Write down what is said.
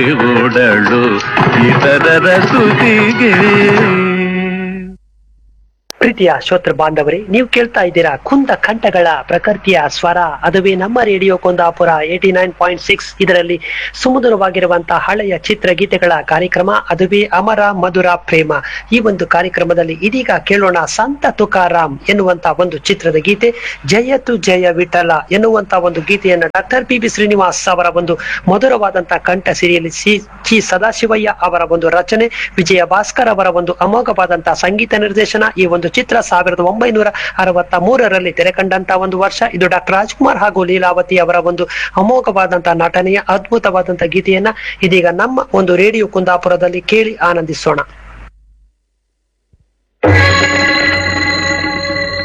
ಓಡಳು ಇತರರ ಸುದಿಗೆ ಪ್ರೀತಿಯ ಶ್ರೋತೃ ಬಾಂಧವರೇ ನೀವು ಕೇಳ್ತಾ ಇದ್ದೀರಾ ಕುಂದ ಕಂಠಗಳ ಪ್ರಕೃತಿಯ ಸ್ವರ ಅದುವೇ ನಮ್ಮ radio Kundapura eighty nine point six ಇದರಲ್ಲಿ ಸುಮಧುರವಾಗಿರುವಂತಹ ಹಳೆಯ ಚಿತ್ರಗೀತೆಗಳ ಕಾರ್ಯಕ್ರಮ ಅದುವೇ ಅಮರ ಮಧುರ ಪ್ರೇಮ ಈ ಒಂದು ಕಾರ್ಯಕ್ರಮದಲ್ಲಿ ಇದೀಗ ಕೇಳೋಣ ಸಂತ ತುಕಾರಾಮ್ ಎನ್ನುವಂತ ಒಂದು ಚಿತ್ರದ ಗೀತೆ ಜಯತು ಜಯ ವಿಠಲ ಎನ್ನುವಂತ ಒಂದು ಗೀತೆಯನ್ನು ಡಾಕ್ಟರ್ ಪಿ ಬಿ ಶ್ರೀನಿವಾಸ್ ಅವರ ಒಂದು ಮಧುರವಾದಂತಹ ಕಂಠ ಸಿರಿಯಲ್ಲಿ ಸಿ ಚಿ ಸದಾಶಿವಯ್ಯ ಅವರ ಒಂದು ರಚನೆ ವಿಜಯ ಭಾಸ್ಕರ್ ಅವರ ಒಂದು ಅಮೋಘವಾದಂತಹ ಸಂಗೀತ ನಿರ್ದೇಶನ ಈ ಒಂದು ಚಿತ್ರ ಸಾವಿರದ ಒಂಬೈನೂರ ಅರವತ್ತ ಮೂರರಲ್ಲಿ ತೆರೆ ಕಂಡಂತಹ ಒಂದು ವರ್ಷ ಇದು ಡಾಕ್ಟರ್ ರಾಜ್ಕುಮಾರ್ ಹಾಗೂ ಲೀಲಾವತಿ ಅವರ ಒಂದು ಅಮೋಘವಾದಂತಹ ನಟನೆಯ ಅದ್ಭುತವಾದಂತಹ ಗೀತೆಯನ್ನ ಇದೀಗ ನಮ್ಮ ಒಂದು ರೇಡಿಯೋ ಕುಂದಾಪುರದಲ್ಲಿ ಕೇಳಿ ಆನಂದಿಸೋಣ